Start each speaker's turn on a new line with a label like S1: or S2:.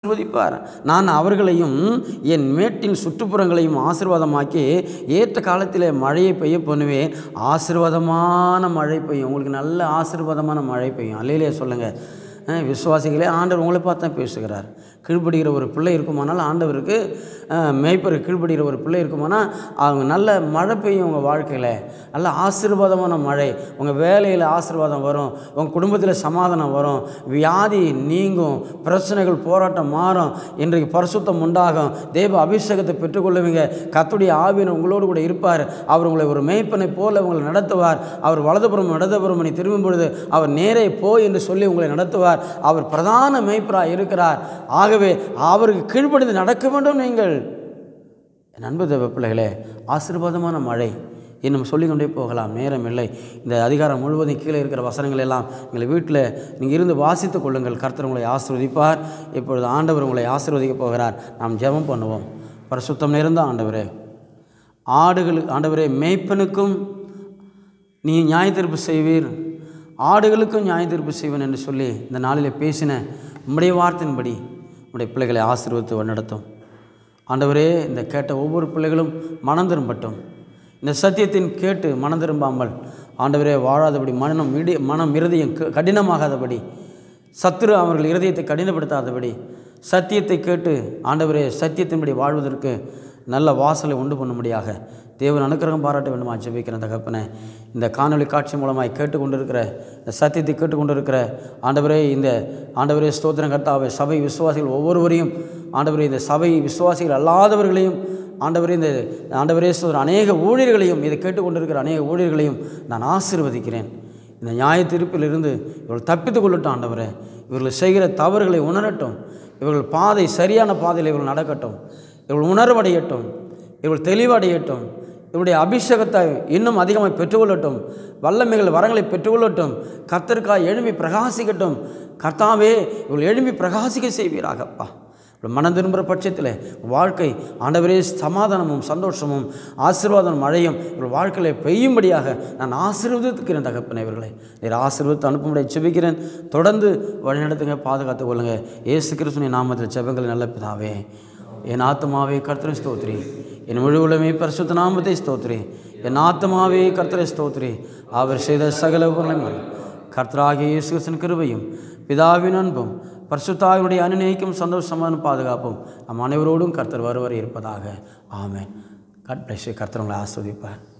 S1: ஆசீர்வதிப்பார் நான் அவர்களையும் என் மேட்டின் சுற்றுப்புறங்களையும் ஆசீர்வாதமாக்கி ஏற்ற காலத்தில் மழையை பெய்ய பண்ணுவேன் ஆசீர்வாதமான மழை பெய்யும் உங்களுக்கு நல்ல ஆசீர்வாதமான மழை பெய்யும் அல்லையிலே சொல்லுங்கள் அஹ் விசுவாசிகளே ஆண்டவர் உங்களை பார்த்து தான் பேசுகிறார் கீழ்ப்படுகிற ஒரு பிள்ளை இருக்குமானால் ஆண்டவருக்கு அஹ், மேய்ப்பருக்கு கீழ்ப்படுகிற ஒரு பிள்ளை இருக்குமானால் அவங்க நல்ல மழை பெய்யும் உங்கள் வாழ்க்கையில் நல்ல ஆசீர்வாதமான மழை உங்கள் வேலையில் ஆசீர்வாதம் வரும் உங்கள் குடும்பத்தில் சமாதானம் வரும் வியாதி நீங்கும் பிரச்சனைகள் போராட்டம் மாறும் இன்றைக்கு பரிசுத்தம் உண்டாகும் தேவ அபிஷேகத்தை பெற்றுக்கொள்ளுவீங்க கத்துடைய ஆவியன் உங்களோடு கூட இருப்பார் அவர் உங்களை ஒரு மேய்ப்பனை போல உங்களை நடத்துவார் அவர் வலதுபுறம் இடதுபுறம் நீ திரும்பும் பொழுது அவர் நேரே போ என்று சொல்லி உங்களை நடத்துவார் அவர் பிரதான மேய்ப்பராக இருக்கிறார் ஆகவே அவருக்கு கீழ்ப்படிந்து நடக்க வேண்டும் நீங்கள் என் அன்பு தேவ பிள்ளைகளே ஆசீர்வாதமான மழை இன்னும் சொல்லிக்கொண்டே போகலாம் நேரம் இல்லை இந்த அதிகாரம் முழுவதும் கீழே இருக்கிற வசனங்கள் எல்லாம் எங்கள் வீட்டில் நீங்கள் இருந்து வாசித்துக் கொள்ளுங்கள் கர்த்தர் உங்களை ஆசீர்வதிப்பார் இப்பொழுது ஆண்டவர் உங்களை ஆசீர்வதிக்க போகிறார் நாம் ஜெபம் பண்ணுவோம் பரிசுத்தம் நிறைந்த ஆண்டவரே ஆடுகளுக்கு ஆண்டவரே மேய்ப்பனுக்கும் நீ நியாய தீர்ப்பு செய்வீர் ஆடுகளுக்கும் நியாய தீர்ப்பு செய்வேன் என்று சொல்லி இந்த நாளிலே பேசின உம்முடைய வார்த்தையின்படி உம்முடைய பிள்ளைகளை ஆசீர்வதித்து வழிநடத்தும் ஆண்டவரே இந்த கேட்ட ஒவ்வொரு பிள்ளைகளும் மனம் திரும்பட்டும் இந்த சத்தியத்தின் கேட்டு மனம் திரும்பாமல் ஆண்டவரே வாழாதபடி மனம் இடி மனம் இருதயம் க- கடினமாகாதபடி சத்துரு அவர்கள் இருதயத்தை கடினப்படுத்தாதபடி சத்தியத்தை கேட்டு ஆண்டவரே சத்தியத்தின்படி வாழ்வதற்கு நல்ல வாசலை உண்டு பண்ணும்படியாக தேவன் அனுக்கிரகம் பாராட்ட வேண்டுமா ஜெபிக்கிறேன் தகப்பனே இந்த காணொளி காட்சி மூலமாய் கேட்டுக்கொண்டிருக்கிற இந்த சத்தியத்தை கேட்டுக்கொண்டிருக்கிற ஆண்டவரே இந்த ஆண்டவரே ஸ்தோத்திரம் கர்த்தாவே சபை விசுவாசிகள் ஒவ்வொருவரையும் ஆண்டவரே இந்த சபை விசுவாசிகள் அல்லாதவர்களையும் ஆண்டவரே இந்த ஆண்டவரே ஸ்தோத்திரம் அநேக ஊழியர்களையும் இதை கேட்டுக்கொண்டிருக்கிற அநேக ஊழியர்களையும் நான் ஆசீர்வதிக்கிறேன் இந்த நியாய தீர்ப்பிலிருந்து இவர்கள் தப்பித்துக் கொள்ளட்டும் ஆண்டவரே இவர்கள் செய்கிற தவறுகளை உணரட்டும் இவர்கள் பாதை சரியான பாதையில் இவர்கள் நடக்கட்டும் இவர்கள் உணர்வடையட்டும் இவர்கள் தெளிவடையட்டும் இவருடைய அபிஷேகத்தை இன்னும் அதிகமாக பெற்றுக்கொள்ளட்டும் வல்லமைகள் வரங்களை பெற்றுக்கொள்ளட்டும் கர்த்தருக்காய் எழும்பி பிரகாசிக்கட்டும் கர்த்தாவே இவர்கள் எழும்பி பிரகாசிக்க செய்வீராகப்பா இப்படி மனம் திரும்புகிற பட்சத்தில் வாழ்க்கை ஆண்டவரே சமாதானமும் சந்தோஷமும் ஆசீர்வாதம் மழையும் இவர்கள் வாழ்க்கையில் பெய்யும்படியாக நான் ஆசீர்வதிக்கிறேன் தகப்பனை இவர்களை நீர் ஆசீர்வதித்து அனுப்பும்படியாக செபிக்கிறேன் தொடர்ந்து வழிநடத்துங்க பாதுகாத்துக் கொள்ளுங்க இயேசு கிறிஸ்துவின் நாமத்தில் செபங்கள் நல்ல பிதாவே என் ஆத்மாவே கர்த்தரை ஸ்தோத்ரி என் முழுவலுமே பரிசுத்த நாமத்தை ஸ்தோத்ரி என் ஆத்மாவே கர்த்தரை ஸ்தோத்ரி அவர் செய்த சகல உபகரணங்களும் கர்த்தராகிய இயேசு கிறிஸ்துவின் கிருபையும் பிதாவின் அன்பும் பரிசுத்தாவினுடைய அனுநயிக்கும் சந்தோஷமான பாதுகாப்பும் நம் அனைவரோடும் கர்த்தர் வருவரை இருப்பதாக ஆமென் கட் பிளஸ் கர்த்தர் உங்களை ஆஸ்வதிப்பார்